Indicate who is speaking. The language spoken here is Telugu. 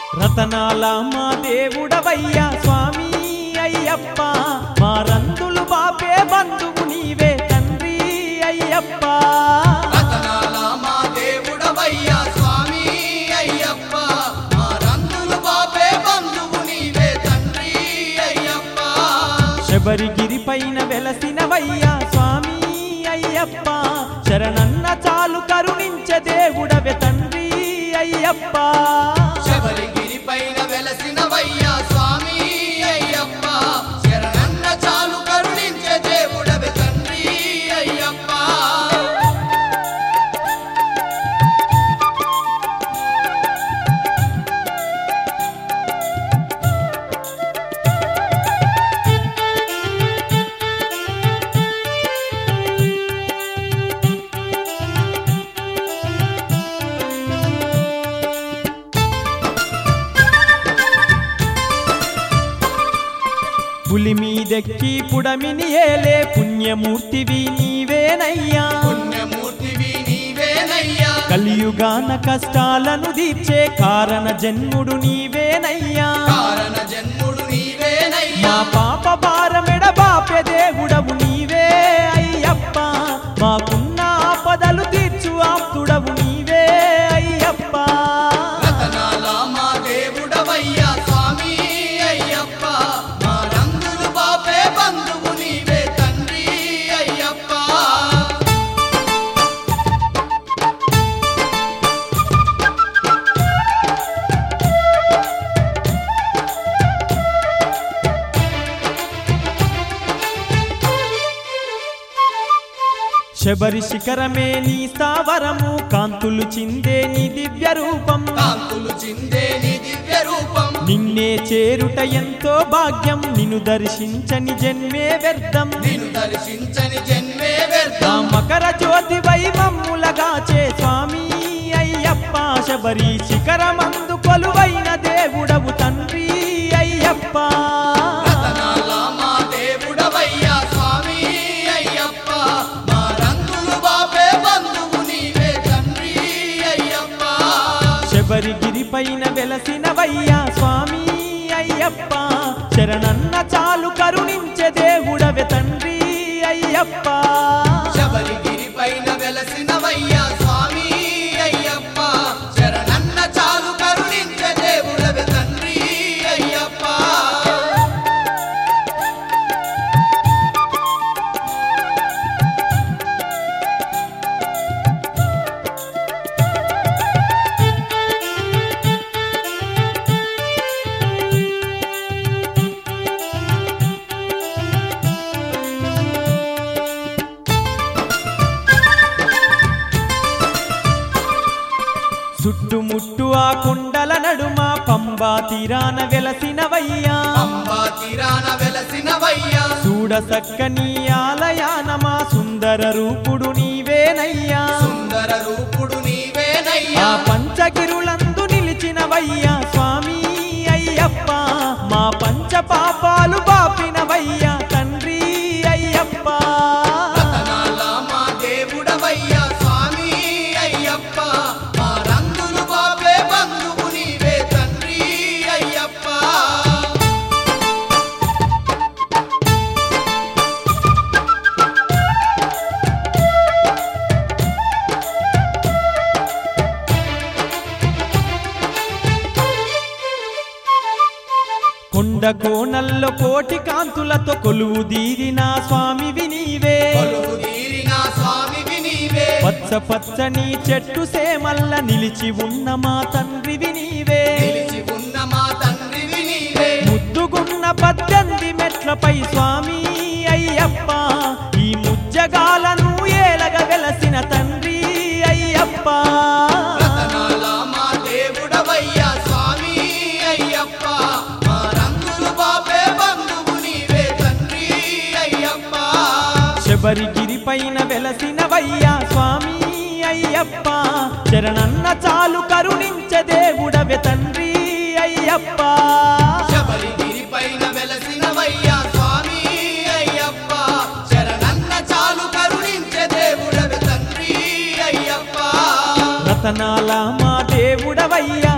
Speaker 1: రతనాల మా దేవుడవయ్యా స్వామి అయ్యప్ప మా రందులు బాపే బంధువు నీవే తండ్రి అయ్యప్ప
Speaker 2: రతనాల మా దేవుడవయ్యా స్వామి అయ్యప్ప మా రంగులు బాపే బంధువు నీవే తండ్రి అయ్యప్ప
Speaker 1: శబరిగిరి పైన వెలసినవయ్యా స్వామి అయ్యప్ప శరణన్న చాలు కరుణించే దేవుడవే తండ్రి అయ్యప్ప
Speaker 2: శబరిగిరి పైన వెలసినవయ్యా స్వామి అయ్యప్ప శరణన్న చాలు కరుణించే దేవుడవే తండ్రి అయ్యప్ప
Speaker 1: పులి మీదెక్కి పుడమిని ఏలే పుణ్యమూర్తివి నీవేనయ్యా
Speaker 2: పుణ్యమూర్తివి నీవేనయ్యా
Speaker 1: కలియుగాన కష్టాలను తీర్చే కారణ జన్ముడు నీవేనయ్యా
Speaker 2: కారణ జన్ముడు నీవేనయ్యా
Speaker 1: మా పాప భారమెడ బాపె దేవుడవు నీవే అయ్యప్ప మాకున్న ఆపదలు తీర్చు ఆప్తుడవు నీవే అయ్యప్ప
Speaker 2: రతనాల మా దేవుడవయ్యా స్వామి అయ్యప్ప మా రంగులు బాపే బంధువు నీవే తండ్రి అయ్యప్ప
Speaker 1: శబరి శిఖరమే నీ స్థావరము కాంతులు చిందే నీ దివ్య రూపం
Speaker 2: కాంతులు చిందే నీ దివ్య రూపం
Speaker 1: నిన్నే చేరుట ఎంతో భాగ్యం నిన్ను దర్శించని జన్మే వ్యర్థం
Speaker 2: నిన్ను దర్శించని జన్మే
Speaker 1: నా
Speaker 2: వ్యర్థం
Speaker 1: మకర జ్యోతి వైమమ్ములగాచే స్వామి అయ్యప్ప శబరి శిఖరమందు కొలువైన దేవుడవు తండ్రి అయ్యప్ప
Speaker 2: రతనాల మా దేవుడవయ్యా స్వామి అయ్యప్ప మా రంగులు బాపే బంధువు నీవే తండ్రి అయ్యప్ప
Speaker 1: శబరిగిరి పైన వెలసినవయ్యా స్వామి అయ్యప్ప శరణన్న చాలు కరుణించే దేవుడవే తండ్రి అయ్యప్ప
Speaker 2: శబరిగిరి పైన వెలసినవయ్యా స్వామి అయ్యప్ప శరణన్న చాలు కరుణించే దేవుడవే తండ్రి అయ్యప్ప
Speaker 1: చుట్టుముట్టు ఆ కుండల నడుమ పంబా తీరాన వెలసినవయ్యా
Speaker 2: అంబా తీరాన వెలసినవయ్యా
Speaker 1: చూడ సక్కని ఆలయానమా సుందర రూపుడు నీవేనయ్యా
Speaker 2: సుందర రూపుడు
Speaker 1: ఆ
Speaker 2: నీవేనయ్యా
Speaker 1: పంచగిరులందు నిలిచినవయ్యా స్వామి అయ్యప్ప మా పంచ పాపాలు బాపినవయ్యా తండ్రి అయ్యప్ప
Speaker 2: రతనాల మా దేవుడవయ్యా స్వామి అయ్యప్ప మా రంగులు బాపే బంధువు నీవే తండ్రి అయ్యప్ప
Speaker 1: కొండ కోనల్లో కోటి కాంతులతో కొలువు దీరిన స్వామివి నీవే
Speaker 2: కొలువు తీరిన స్వామివి నీవే
Speaker 1: పచ్చ పచ్చని చెట్టు సేమల్ల నిలిచి ఉన్న మా తండ్రివి నీవే
Speaker 2: నిలిచి ఉన్న మా తండ్రివి నీవే
Speaker 1: ముద్దుగున్న పద్దెనిమిది మెట్లపై స్వామి అయ్యప్ప ఈ ముజ్జగాలను ఏలగ వెలసిన తండ్రి అయ్యప్ప
Speaker 2: రతనాల మా దేవుడవయ్యా స్వామి అయ్యప్ప మా రంగులు బాపే బంధువు నీవే తండ్రి అయ్యప్ప
Speaker 1: శబరిగిరి పైన వెలసినవయ్యా స్వామి అయ్యప్ప శరణన్న చాలు కరుణించే దేవుడవే తండ్రి అయ్యప్ప
Speaker 2: శబరిగిరి పైన వెలసినవయ్యా స్వామి అయ్యప్ప శరణన్న చాలు కరుణించే దేవుడవి తండ్రి అయ్యప్ప
Speaker 1: రతనాల మా దేవుడవయ్యా